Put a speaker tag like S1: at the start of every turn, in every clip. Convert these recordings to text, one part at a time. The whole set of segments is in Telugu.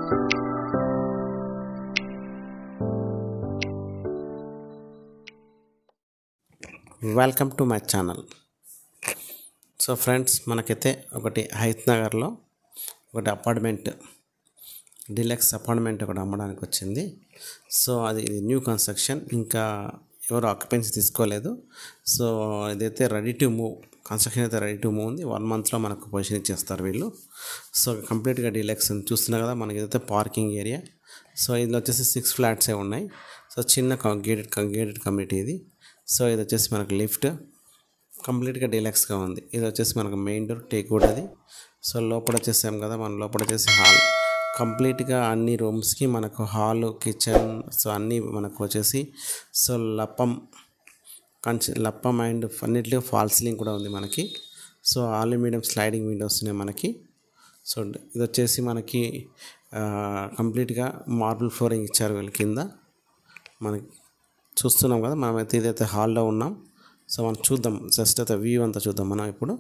S1: welcome to my channel so friends మనకైతే ఒకటి హైత్ నగర్లో ఒకటి అపార్ట్మెంట్ డిలక్స్ అపార్ట్మెంట్ ఒకటి అమ్మడానికి వచ్చింది సో అది ఇది న్యూ కన్స్ట్రక్షన్ ఇంకా ఎవరు ఆక్యుపెన్సీ తీసుకోలేదు సో ఇదైతే రెడీ టు మూవ్ కన్స్ట్రక్షన్ అయితే రెడీ టు మూవ్ ఉంది వన్ మంత్లో మనకు పొజిషన్ ఇచ్చేస్తారు వీళ్ళు సో కంప్లీట్గా డీలక్స్ చూస్తున్నారు కదా మనకి ఇదైతే పార్కింగ్ ఏరియా సో ఇందులో వచ్చేసి సిక్స్ ఫ్లాట్సే ఉన్నాయి సో చిన్న గేటెడ్ గేటెడ్ కమ్యూనిటీ ఇది సో ఇది వచ్చేసి మనకు లిఫ్ట్ కంప్లీట్గా డీలక్స్గా ఉంది ఇది వచ్చేసి మనకు మెయిన్ డోర్ టేక్ వుడ్ అది సో లోపల వచ్చేసాం కదా మన లోపల వచ్చేసి హాల్ కంప్లీట్గా అన్ని రూమ్స్కి మనకు హాల్ కిచెన్ సో అన్నీ మనకు వచ్చేసి సో లప్పం కంచి లప్పం అండ్ అన్నిటిలో ఫాల్ సీలింగ్ కూడా ఉంది మనకి సో అల్యూమినియం స్లైడింగ్ విండోస్ ఉన్నాయి మనకి సో ఇది వచ్చేసి మనకి కంప్లీట్గా మార్బుల్ ఫ్లోరింగ్ ఇచ్చారు వీళ్ళ కింద మనకి చూస్తున్నాం కదా మనమైతే ఇదైతే హాల్లో ఉన్నాం సో మనం చూద్దాం జస్ట్ అయితే వ్యూ అంతా చూద్దాం మనం ఇప్పుడు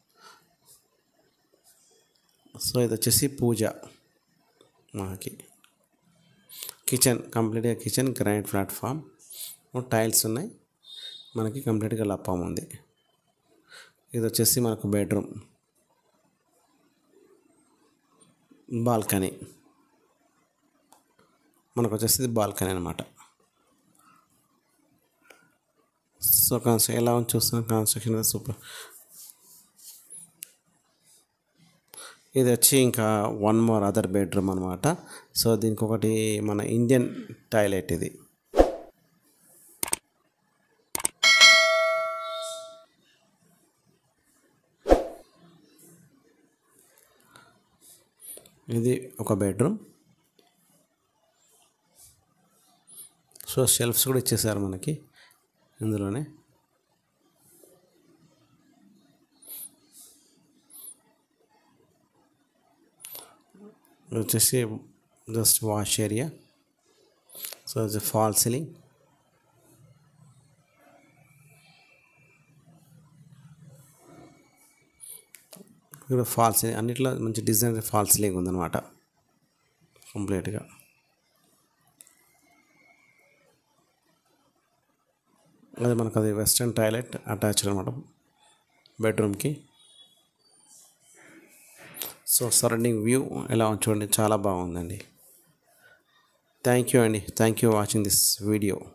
S1: సో ఇది వచ్చేసి పూజ మనకి కిచెన్ కంప్లీట్గా కిచెన్ గ్రానైట్ ప్లాట్ఫామ్ టైల్స్ ఉన్నాయి మనకి కంప్లీట్గా లప్పం ఉంది ఇది వచ్చేసి మనకు బెడ్రూమ్ బాల్కనీ మనకు వచ్చేసి బాల్కనీ అనమాట సో కన్స్ట్రక్షన్ ఎలా ఉంది చూస్తున్నాం కన్స్ట్రక్షన్ సూపర్ ఇది వచ్చి ఇంకా వన్ మోర్ అదర్ బెడ్రూమ్ అనమాట సో దీనికి ఒకటి మన ఇండియన్ టాయిలెట్ ఇది ఇది ఒక బెడ్రూమ్ సో షెల్ఫ్స్ కూడా ఇచ్చేసారు మనకి ఇందులోనే వచ్చేసి జస్ట్ వాష్ ఏరియా సో ఇది ఫాల్ సీలింగ్ ఇక్కడ ఫాల్ సీలింగ్ అన్నిట్లో మంచి డిజైన్ ఫాల్ సీలింగ్ ఉందన్నమాట కంప్లీట్గా అది మనకు అది వెస్ట్రన్ టాయిలెట్ అటాచ్డ్ అనమాట బెడ్రూమ్కి సో సరౌండింగ్ వ్యూ ఎలా ఉంది చూడండి చాలా బాగుందండి థ్యాంక్ యూ అండి thank you watching this video